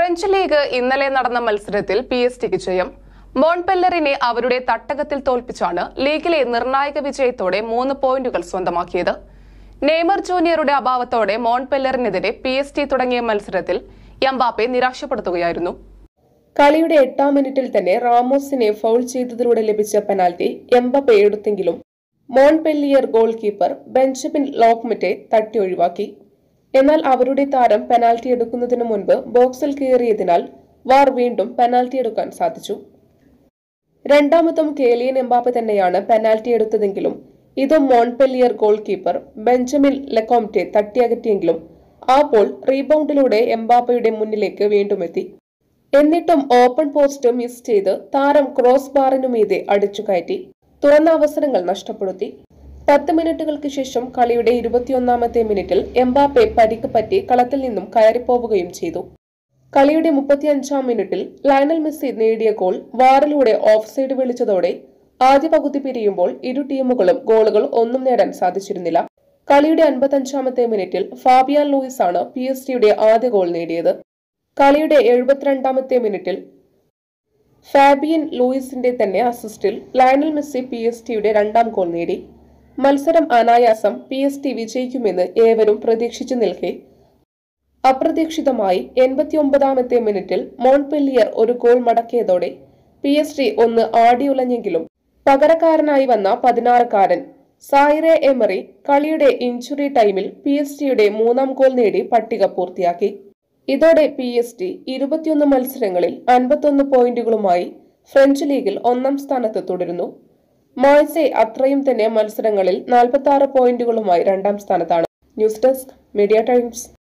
French league ഇന്നലെ നടന്ന മത്സരത്തിൽ പി എസ് ടിക്ക് ജയം മോൺപെല്ലറിനെ അവരുടെ തട്ടകത്തിൽ തോൽപ്പിച്ചാണ് ലീഗിലെ നിർണായക വിജയത്തോടെ മൂന്ന് പോയിന്റുകൾ സ്വന്തമാക്കിയത് നെയ്മർ ജൂനിയറുടെ അഭാവത്തോടെ മോൺപെല്ലറിനെതിരെ പി എസ് ടി തുടങ്ങിയ മത്സരത്തിൽ എംബാപ്പെ നിരാശപ്പെടുത്തുകയായിരുന്നു കളിയുടെ എട്ടാം മിനിറ്റിൽ തന്നെ റാമോസിനെ ഫൗൾ ചെയ്തതിലൂടെ ലഭിച്ച പെനാൽറ്റി എംബപ്പെ എടുത്തെങ്കിലും Montpellier goalkeeper Benjamin Lecomte തട്ടി ഒഴിവാക്കി എന്നാൽ അവരുടെ താരം പെനാൽറ്റി എടുക്കുന്നതിനു മുൻപ് ബോക്സിൽ കയറിയതിനാൽ വാർ വീണ്ടും പെനാൽറ്റി എടുക്കാൻ സാധിച്ചു രണ്ടാമതും കേലിയൻ എംബാപ്പെ തന്നെയാണ് പെനാൽറ്റി എടുത്തതെങ്കിലും ഇതും Montpellier goalkeeper Benjamin Lecomte തട്ടിയകറ്റിയെങ്കിലും ആ ബോൾ റീബൗണ്ടിലൂടെ എംബാപ്പയുടെ മുന്നിലേക്ക് വീണ്ടും എത്തി എന്നിട്ടും ഓപ്പൺ പോസ്റ്റ് മിസ് ചെയ്ത് താരം ക്രോസ് ബാറിനു മീതെ അടിച്ചു കയറ്റി തുറന്ന അവസരങ്ങൾ നഷ്ടപ്പെടുത്തി പത്ത് മിനിറ്റുകൾക്ക് ശേഷം കളിയുടെ ഇരുപത്തിയൊന്നാമത്തെ മിനിറ്റിൽ എംബാപ്പെ പരിക്ക് പറ്റി കളത്തിൽ നിന്നും കയറിപ്പോവുകയും ചെയ്തു കളിയുടെ മുപ്പത്തിയഞ്ചാം മിനിറ്റിൽ ലയണൽ മെസ്സി നേടിയ ഗോൾ വാറിലൂടെ ഓഫ് സൈഡ് വിളിച്ചതോടെ ആദ്യ പകുതി പിരിയുമ്പോൾ ഇരു ടീമുകളും ഗോളുകൾ ഒന്നും നേടാൻ സാധിച്ചിരുന്നില്ല കളിയുടെ അൻപത്തഞ്ചാമത്തെ മിനിറ്റിൽ ഫാബിയാൻ ലൂയിസ് ആണ് പി എസ് ടിയുടെ ആദ്യ ഗോൾ നേടിയത് കളിയുടെ എഴുപത്തിരണ്ടാമത്തെ മിനിറ്റിൽ ഫാബിയൻ ലൂയിസിന്റെ തന്നെ അസിസ്റ്റിൽ ലയണൽ മെസ്സി പി എസ് ടിയുടെ രണ്ടാം ഗോൾ നേടി മത്സരം അനായാസം പി എസ് ടി വിജയിക്കുമെന്ന് ഏവരും പ്രതീക്ഷിച്ചു നിൽക്കെ അപ്രതീക്ഷിതമായി എൺപത്തിയൊമ്പതാമത്തെ മിനിറ്റിൽ മോൺപെല്ലിയർ ഒരു ഗോൾ മടക്കിയതോടെ പി എസ് ടി ഒന്ന് ആടിയുലഞ്ഞെങ്കിലും പകരക്കാരനായി വന്ന പതിനാറുകാരൻ സായിറെ എമറി കളിയുടെ ഇഞ്ചുറി ടൈമിൽ പി എസ് ടിയുടെ മൂന്നാം ഗോൾ നേടി പട്ടിക പൂർത്തിയാക്കി ഇതോടെ പി എസ് ടി ഇരുപത്തിയൊന്ന് മത്സരങ്ങളിൽ അൻപത്തൊന്ന് പോയിന്റുകളുമായി ഫ്രഞ്ച് ലീഗിൽ ഒന്നാം സ്ഥാനത്ത് തുടരുന്നു മോയ്സെ അത്രയും തന്നെ മത്സരങ്ങളിൽ നാൽപ്പത്തി ആറ് പോയിന്റുകളുമായി രണ്ടാം സ്ഥാനത്താണ് ന്യൂസ് ഡെസ്ക് മീഡിയ ടൈംസ്